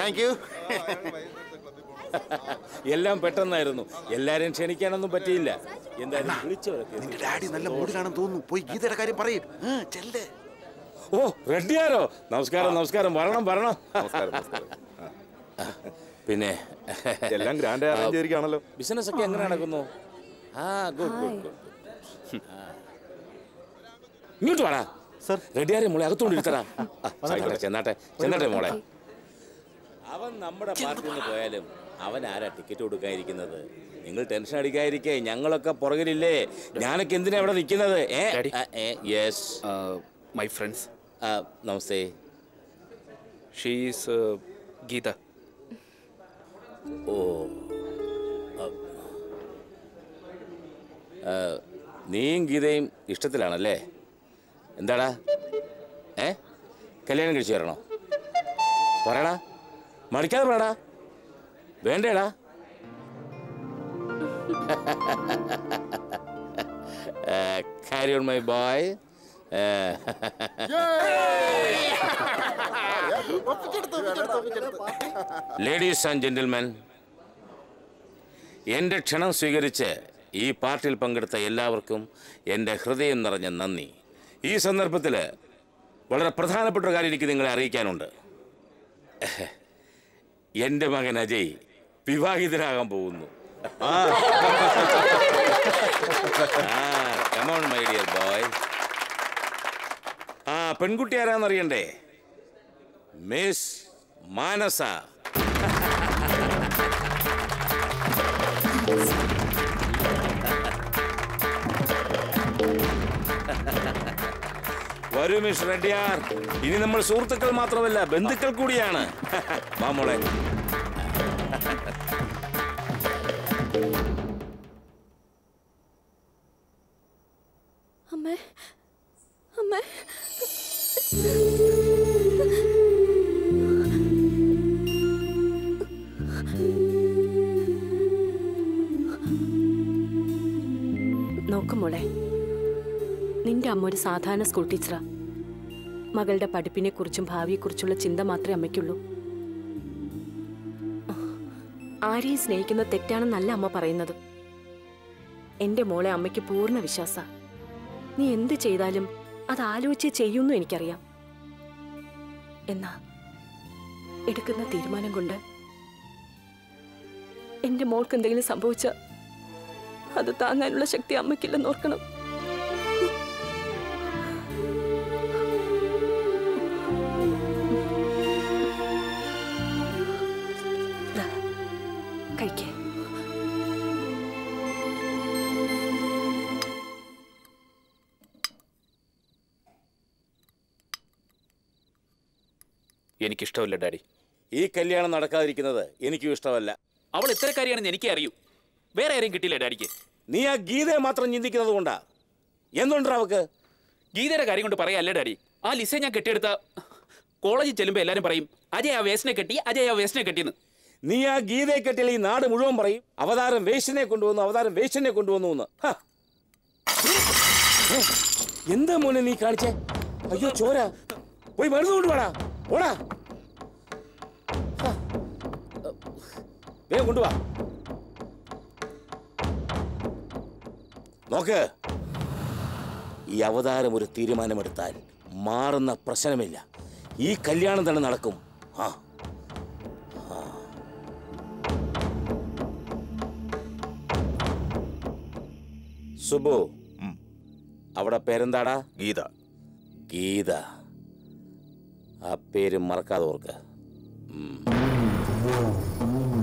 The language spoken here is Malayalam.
താങ്ക് യു എല്ലാം പെട്ടെന്നായിരുന്നു എല്ലാരെയും ക്ഷണിക്കാനൊന്നും പറ്റിയില്ല എന്തായാലും വിളിച്ചവരൊക്കെ നിന്റെ ഡാഡി നല്ല മൂഡിലാണെന്ന് തോന്നുന്നു പോയി ഗീതയുടെ കാര്യം പറയും ആ, ചെല്ല് ഓ റെഡിയാരോ നമസ്കാരം നമസ്കാരം വരണം വരണം പിന്നെ എല്ലാം ഗ്രാൻഡ് അറേഞ്ച് ചെയ്തിരിക്കുകയാണല്ലോ ബിസിനസ് ഒക്കെ എങ്ങനെ നടക്കുന്നു ആ ഗുഡ് ഗുഡ് ഗുഡ് ഇങ്ങോട്ട് വാടാ സർ റെഡിയാരെ മോളെ അകത്തോണ്ടിരുത്തടാ ആയിക്കോട്ടെ ചെന്നാട്ടെ ചെന്നാട്ടെ മോളെ അവൻ നമ്മുടെ പാർട്ടിയിൽ നിന്ന് പോയാലും അവൻ ആരാ ടിക്കറ്റ് കൊടുക്കാതിരിക്കുന്നത് നിങ്ങൾ ടെൻഷൻ അടിക്കാതിരിക്കേ ഞങ്ങളൊക്കെ പുറകിലില്ലേ ഞാനൊക്കെ എന്തിനാ ഇവിടെ നിൽക്കുന്നത് Daddy. Yes my friends namaste she's Geetha ഓ ആ, നീയും ഗീതയും ഇഷ്ടത്തിലാണല്ലേ എന്താടാ ഏ കല്യാണം കഴിച്ചു തരണോ പറയടാ മടിക്കാതെ പറയടാ വേണ്ടേടാ carry on my boy ladies and gentlemen എൻ്റെ ക്ഷണം സ്വീകരിച്ച് ഈ പാർട്ടിയിൽ പങ്കെടുത്ത എല്ലാവർക്കും എൻ്റെ ഹൃദയം നിറഞ്ഞ നന്ദി ഈ സന്ദർഭത്തിൽ വളരെ പ്രധാനപ്പെട്ട ഒരു കാര്യം എനിക്ക് നിങ്ങളെ അറിയിക്കാനുണ്ട് എൻ്റെ മകൻ അജയ് വിവാഹിതനാകാൻ പോകുന്നു കമോൺ മൈ ഡിയർ ബോയ് ആ പെൺകുട്ടി ആരാന്നറിയണ്ടേ മിസ് മാനസ വരൂ മിസ് റെഡ്ഡിയാർ ഇനി നമ്മൾ സുഹൃത്തുക്കൾ മാത്രമല്ല ബന്ധുക്കൾ കൂടിയാണ് വാ മോളെ അമ്മേ അമ്മേ നോക്കുമോളെ നിന്റെ അമ്മ ഒരു സാധാരണ സ്കൂൾ ടീച്ചറാ മകളുടെ പഠിപ്പിനെ കുറിച്ചും ഭാവിയെക്കുറിച്ചുള്ള ചിന്ത മാത്രമേ അമ്മയ്ക്കുള്ളൂ ആരെയും സ്നേഹിക്കുന്ന തെറ്റാണെന്നല്ല അമ്മ പറയുന്നത് എന്റെ മോളെ അമ്മയ്ക്ക് പൂർണ്ണ വിശ്വാസ നീ എന്ത് ചെയ്താലും അത് ആലോചിച്ച് ചെയ്യുന്നു എനിക്കറിയാം എന്നാ എടുക്കുന്ന തീരുമാനം കൊണ്ട് എന്റെ മോൾക്ക് എന്തെങ്കിലും സംഭവിച്ച അത് താങ്ങാനുള്ള ശക്തി അമ്മയ്ക്കില്ലെന്ന് ഓർക്കണം ദാ, കഴിക്കേ എനിക്കിഷ്ടമില്ല ഡാഡി ഈ കല്യാണം നടക്കാതിരിക്കുന്നത് എനിക്കും ഇഷ്ടമല്ല അവൾ ഇത്തരക്കാരിയാണെന്ന് എനിക്കേ അറിയൂ വേറെ ആരെയും കിട്ടിയില്ല ഡാഡിക്ക് നീ ആ ഗീതയെ മാത്രം ചിന്തിക്കുന്നത് കൊണ്ടാ എന്തുണ്ടാ അവക്ക് ഗീതയുടെ കാര്യം കൊണ്ട് പറയല്ലേ ഡാഡി ആ ലിസെ ഞാൻ കെട്ടിയെടുത്ത കോളേജിൽ ചെല്ലുമ്പോൾ എല്ലാവരും പറയും അജയ് ആ വേസ്റ്റിനെ കെട്ടി അജയ് ആ വേസ്റ്റിനെ കെട്ടിയെന്ന് നീ ആ ഗീതയെ കെട്ടിയാൽ ഈ നാട് മുഴുവൻ പറയും അവതാരം വേഷ്യനെ കൊണ്ടുവന്നു അവതാരം വേഷ്യനെ കൊണ്ടുവന്നു എന്ന് ഹ. ഏ, എന്താ മോനെ നീ കാണിച്ചേ അയ്യോ ചോര പോയി മരുന്ന് കൊണ്ടുപോടാ ഓടാ ഹ. വേഗം കൊണ്ടുവാ നോക്ക് ഈ അവതാരം ഒരു തീരുമാനമെടുത്താൽ മാറുന്ന പ്രശ്നമില്ല ഈ കല്യാണം തന്നെ നടക്കും ആ സുബു അവിടെ പേരെന്താടാ ഗീത ഗീത ആ പേര് മറക്കാതെ ഓർക്ക് ഉം.